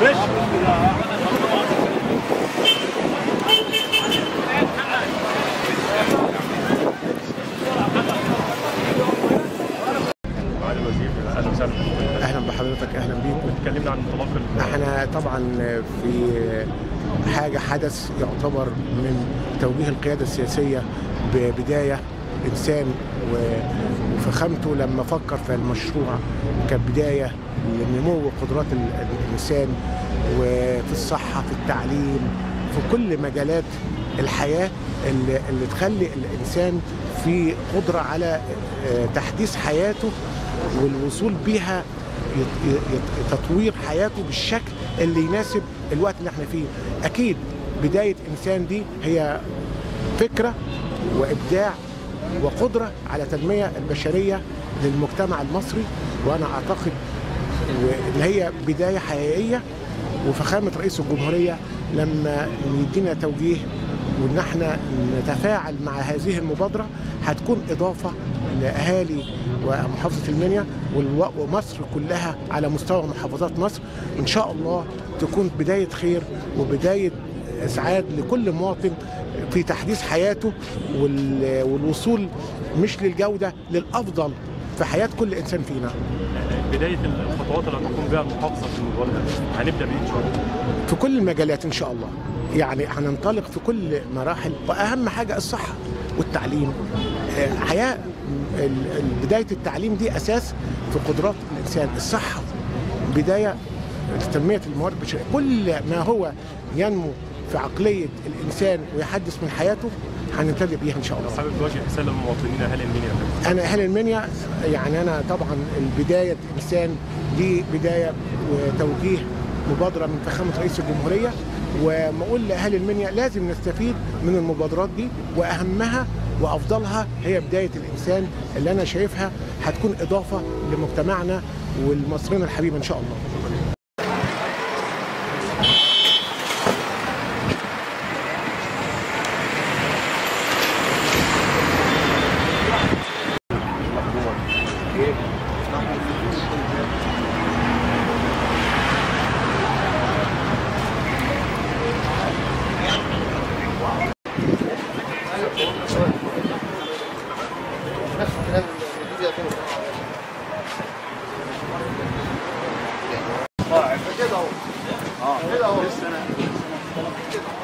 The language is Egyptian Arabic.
معالي الوزير اهلا وسهلا بحضرتك. اهلا بحضرتك اهلا بيكم اتكلمنا عن انطلاق ال- احنا طبعا في حاجه حدث يعتبر من توجيه القياده السياسيه ببدايه انسان و- وفخامته لما فكر في المشروع كبدايه لنمو قدرات ال- الانسان وفي الصحه في التعليم في كل مجالات الحياه اللي, اللي تخلي الانسان في قدره على آه، تحديث حياته والوصول بيها يت- يت- تطوير حياته بالشكل اللي يناسب الوقت اللي احنا فيه اكيد بدايه انسان دي هي فكره وابداع وقدره على تنميه البشريه للمجتمع المصري وانا اعتقد ان هي بدايه حقيقيه وفخامه رئيس الجمهوريه لما يدينا توجيه وان احنا نتفاعل مع هذه المبادره هتكون اضافه لاهالي ومحافظه المنيا والو- ومصر كلها على مستوى محافظات مصر ان شاء الله تكون بدايه خير وبدايه اسعاد لكل مواطن في تحديث حياته وال- والوصول مش للجوده للافضل في حياه كل انسان فينا بدايه الخطوات اللي هتقوم بها المحافظه في المبادره هنبدا بايه ان شاء الله؟ في كل المجالات ان شاء الله يعني هننطلق في كل مراحل واهم حاجه الصحه والتعليم آه، حياه ال- ال- بدايه التعليم دي اساس في قدرات الانسان الصحه بدايه تنميه الموارد البشريه كل ما هو ينمو في عقليه الانسان ويحدث من حياته هنبتدي بيها ان شاء الله حابب توجه رساله للمواطنين اهالي المنيا يا فندم. انا اهل المنيا يعني انا طبعا البدايه انسان دي بدايه وتوجيه مبادره من فخامه رئيس الجمهوريه وما اقول لاهالي المنيا لازم نستفيد من المبادرات دي واهمها وافضلها هي بدايه الانسان اللي انا شايفها هتكون اضافه لمجتمعنا والمصريين الحبيبه ان شاء الله كده اهو اه كده اهو